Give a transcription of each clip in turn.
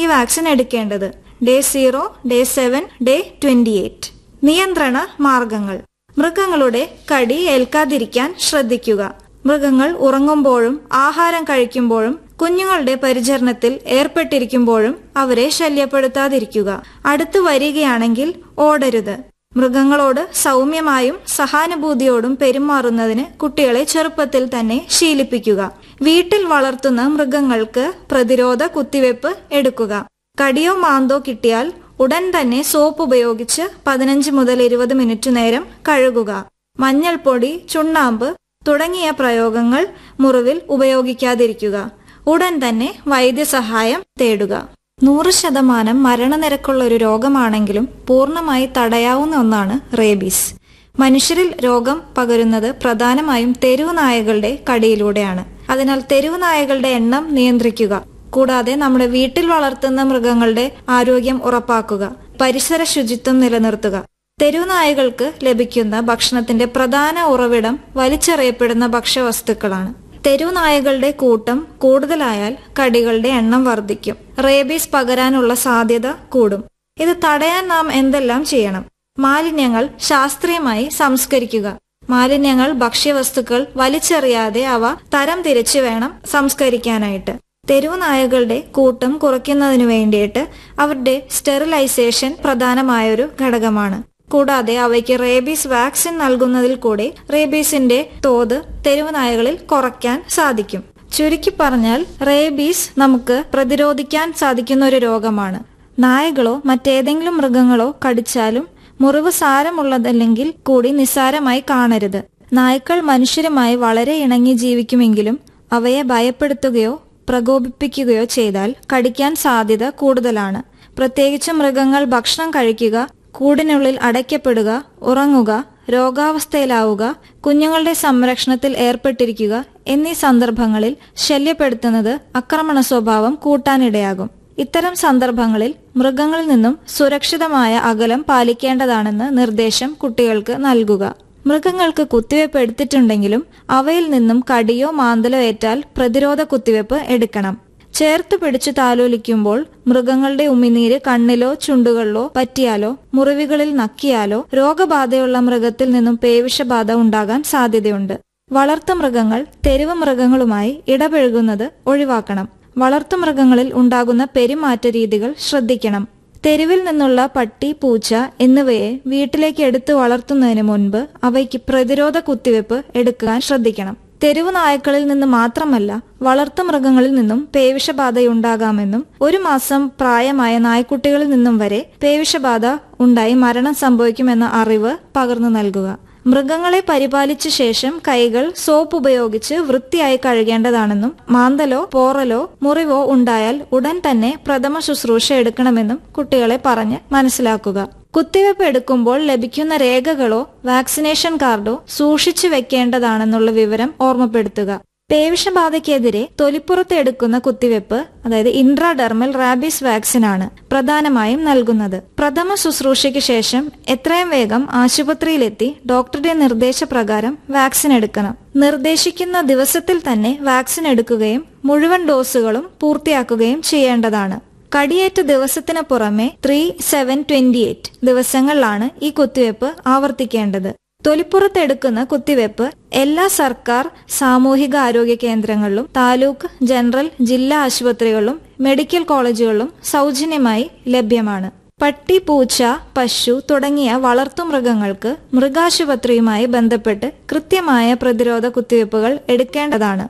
vaccine എടുക്കേണ്ടത് day zero day seven day twenty eight നിയന്ത്രണ മാർഗങ്ങൾ മൃഗങ്ങളുടെ കടി ഏൽക്കാതിരിക്കാൻ ശ്രദ്ധിക്കുക മൃഗങ്ങൾ ഉറങ്ങുമ്പോഴും ആഹാരം കഴിക്കുമ്പോഴും കുഞ്ഞുങ്ങളുടെ പരിചരണത്തിൽ ഏർപ്പെട്ടിരിക്കുമ്പോഴും അവരെ ശല്യപ്പെടുത്താതിരിക്കുക അടുത്തു വരികയാണെങ്കിൽ ഓടരുത് മൃഗങ്ങളോട് സൗമ്യമായും സഹാനുഭൂതിയോടും പെരുമാറുന്നതിന് കുട്ടികളെ ചെറുപ്പത്തിൽ തന്നെ ശീലിപ്പിക്കുക വീട്ടിൽ വളർത്തുന്ന മൃഗങ്ങൾക്ക് പ്രതിരോധ കുത്തിവെപ്പ് എടുക്കുക കടിയോ മാന്തോ കിട്ടിയാൽ ഉടൻ തന്നെ സോപ്പ് ഉപയോഗിച്ച് പതിനഞ്ച് മുതൽ ഇരുപത് മിനിറ്റ് നേരം കഴുകുക മഞ്ഞൾപ്പൊടി ചുണ്ണാമ്പ് തുടങ്ങിയ പ്രയോഗങ്ങൾ മുറിവിൽ ഉപയോഗിക്കാതിരിക്കുക ഉടൻ തന്നെ വൈദ്യസഹായം തേടുക നൂറ് ശതമാനം മരണനിരക്കുള്ള ഒരു രോഗമാണെങ്കിലും പൂർണ്ണമായി തടയാവുന്ന ഒന്നാണ് റേബീസ് മനുഷ്യരിൽ രോഗം പകരുന്നത് പ്രധാനമായും തെരുവ് നായകളുടെ കടിയിലൂടെയാണ് അതിനാൽ തെരുവ് നായകളുടെ എണ്ണം നിയന്ത്രിക്കുക കൂടാതെ നമ്മുടെ വീട്ടിൽ വളർത്തുന്ന മൃഗങ്ങളുടെ ആരോഗ്യം ഉറപ്പാക്കുക പരിസര ശുചിത്വം നിലനിർത്തുക തെരുവ് നായകൾക്ക് ലഭിക്കുന്ന ഭക്ഷണത്തിന്റെ പ്രധാന ഉറവിടം വലിച്ചെറിയപ്പെടുന്ന ഭക്ഷ്യവസ്തുക്കളാണ് തെരുവ് നായകളുടെ കൂട്ടം കൂടുതലായാൽ കടികളുടെ എണ്ണം വർദ്ധിക്കും റേബീസ് പകരാനുള്ള സാധ്യത കൂടും ഇത് തടയാൻ നാം എന്തെല്ലാം ചെയ്യണം മാലിന്യങ്ങൾ ശാസ്ത്രീയമായി സംസ്കരിക്കുക മാലിന്യങ്ങൾ ഭക്ഷ്യവസ്തുക്കൾ വലിച്ചെറിയാതെ അവ തരം തിരിച്ചു വേണം സംസ്കരിക്കാനായിട്ട് തെരുവ് നായകളുടെ കൂട്ടം കുറയ്ക്കുന്നതിനു വേണ്ടിയിട്ട് അവരുടെ സ്റ്റെറിലൈസേഷൻ പ്രധാനമായൊരു ഘടകമാണ് കൂടാതെ അവയ്ക്ക് റേബീസ് വാക്സിൻ നൽകുന്നതിൽ കൂടി റേബീസിന്റെ തോത് തെരുവ് നായകളിൽ കുറയ്ക്കാൻ സാധിക്കും ചുരുക്കി പറഞ്ഞാൽ റേബീസ് നമുക്ക് പ്രതിരോധിക്കാൻ സാധിക്കുന്ന ഒരു രോഗമാണ് നായകളോ മറ്റേതെങ്കിലും മൃഗങ്ങളോ കടിച്ചാലും മുറിവ് സാരമുള്ളതല്ലെങ്കിൽ കൂടി നിസ്സാരമായി കാണരുത് നായ്ക്കൾ മനുഷ്യരുമായി വളരെ ഇണങ്ങി ജീവിക്കുമെങ്കിലും അവയെ ഭയപ്പെടുത്തുകയോ പ്രകോപിപ്പിക്കുകയോ ചെയ്താൽ കടിക്കാൻ സാധ്യത കൂടുതലാണ് പ്രത്യേകിച്ച് മൃഗങ്ങൾ ഭക്ഷണം കഴിക്കുക കൂടിനുള്ളിൽ അടയ്ക്കപ്പെടുക ഉറങ്ങുക രോഗാവസ്ഥയിലാവുക കുഞ്ഞുങ്ങളുടെ സംരക്ഷണത്തിൽ ഏർപ്പെട്ടിരിക്കുക എന്നീ സന്ദർഭങ്ങളിൽ ശല്യപ്പെടുത്തുന്നത് ആക്രമണ സ്വഭാവം കൂട്ടാനിടയാകും ഇത്തരം സന്ദർഭങ്ങളിൽ മൃഗങ്ങളിൽ നിന്നും സുരക്ഷിതമായ അകലം പാലിക്കേണ്ടതാണെന്ന് നിർദ്ദേശം കുട്ടികൾക്ക് നൽകുക മൃഗങ്ങൾക്ക് കുത്തിവയ്പ് എടുത്തിട്ടുണ്ടെങ്കിലും അവയിൽ നിന്നും കടിയോ മാന്തലോ ഏറ്റാൽ പ്രതിരോധ കുത്തിവയ്പ് എടുക്കണം ചേർത്ത് പിടിച്ചു താലോലിക്കുമ്പോൾ മൃഗങ്ങളുടെ ഉമിനീര് കണ്ണിലോ ചുണ്ടുകളിലോ പറ്റിയാലോ മുറിവുകളിൽ നക്കിയാലോ രോഗബാധയുള്ള മൃഗത്തിൽ നിന്നും പേവിഷബാധ ഉണ്ടാകാൻ സാധ്യതയുണ്ട് വളർത്തു മൃഗങ്ങൾ തെരുവ് മൃഗങ്ങളുമായി ഇടപഴകുന്നത് ഒഴിവാക്കണം വളർത്തുമൃഗങ്ങളിൽ ഉണ്ടാകുന്ന പെരുമാറ്റ രീതികൾ ശ്രദ്ധിക്കണം തെരുവിൽ നിന്നുള്ള പട്ടി പൂച്ച എന്നിവയെ വീട്ടിലേക്ക് എടുത്തു വളർത്തുന്നതിന് മുൻപ് അവയ്ക്ക് പ്രതിരോധ കുത്തിവെപ്പ് എടുക്കാൻ ശ്രദ്ധിക്കണം തെരുവ് നായ്ക്കളിൽ നിന്ന് മാത്രമല്ല വളർത്തുമൃഗങ്ങളിൽ നിന്നും പേവിഷബാധയുണ്ടാകാമെന്നും ഒരു മാസം പ്രായമായ നായ്ക്കുട്ടികളിൽ നിന്നും വരെ പേവിഷബാധ ഉണ്ടായി മരണം സംഭവിക്കുമെന്ന അറിവ് പകർന്നു നൽകുക മൃഗങ്ങളെ പരിപാലിച്ച ശേഷം കൈകൾ സോപ്പ് ഉപയോഗിച്ച് വൃത്തിയായി കഴുകേണ്ടതാണെന്നും മാന്തലോ പോറലോ മുറിവോ ഉണ്ടായാൽ ഉടൻ തന്നെ പ്രഥമ ശുശ്രൂഷ എടുക്കണമെന്നും കുട്ടികളെ പറഞ്ഞ് മനസ്സിലാക്കുക കുത്തിവയ്പ് എടുക്കുമ്പോൾ ലഭിക്കുന്ന രേഖകളോ വാക്സിനേഷൻ കാർഡോ സൂക്ഷിച്ചു വെക്കേണ്ടതാണെന്നുള്ള വിവരം ഓർമ്മപ്പെടുത്തുക പേവിഷബാധയ്ക്കെതിരെ തൊലിപ്പുറത്ത് എടുക്കുന്ന കുത്തിവെപ്പ് അതായത് ഇൻട്രാഡെർമൽ റാബീസ് വാക്സിൻ ആണ് പ്രധാനമായും നൽകുന്നത് പ്രഥമ ശുശ്രൂഷയ്ക്ക് ശേഷം എത്രയും വേഗം ആശുപത്രിയിലെത്തി ഡോക്ടറുടെ നിർദ്ദേശപ്രകാരം വാക്സിൻ എടുക്കണം നിർദ്ദേശിക്കുന്ന ദിവസത്തിൽ തന്നെ വാക്സിൻ എടുക്കുകയും മുഴുവൻ ഡോസുകളും പൂർത്തിയാക്കുകയും ചെയ്യേണ്ടതാണ് കടിയേറ്റ ദിവസത്തിന് പുറമെ ത്രീ സെവൻ ട്വന്റി എയ്റ്റ് ദിവസങ്ങളിലാണ് ഈ കുത്തിവെപ്പ് ആവർത്തിക്കേണ്ടത് തൊലിപ്പുറത്ത് എടുക്കുന്ന കുത്തിവെപ്പ് എല്ലാ സർക്കാർ സാമൂഹിക ആരോഗ്യ കേന്ദ്രങ്ങളിലും താലൂക്ക് ജനറൽ ജില്ലാ ആശുപത്രികളിലും മെഡിക്കൽ കോളേജുകളിലും സൗജന്യമായി ലഭ്യമാണ് പട്ടി പൂച്ച പശു തുടങ്ങിയ വളർത്തുമൃഗങ്ങൾക്ക് മൃഗാശുപത്രിയുമായി ബന്ധപ്പെട്ട് കൃത്യമായ പ്രതിരോധ കുത്തിവെപ്പുകൾ എടുക്കേണ്ടതാണ്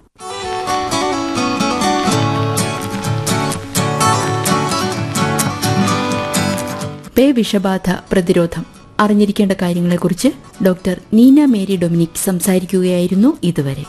പേ വിഷബാധ പ്രതിരോധം അറിഞ്ഞിരിക്കേണ്ട കാര്യങ്ങളെക്കുറിച്ച് ഡോക്ടർ നീന മേരി ഡൊമിനിക് സംസാരിക്കുകയായിരുന്നു ഇതുവരെ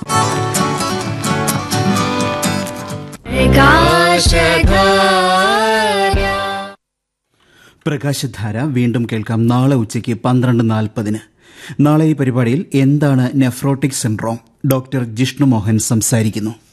പ്രകാശധാര വീണ്ടും കേൾക്കാം നാളെ ഉച്ചയ്ക്ക് പന്ത്രണ്ട് നാൽപ്പതിന് നാളെ ഈ പരിപാടിയിൽ എന്താണ് nephrotic syndrome doctor Jishnu Mohan സംസാരിക്കുന്നു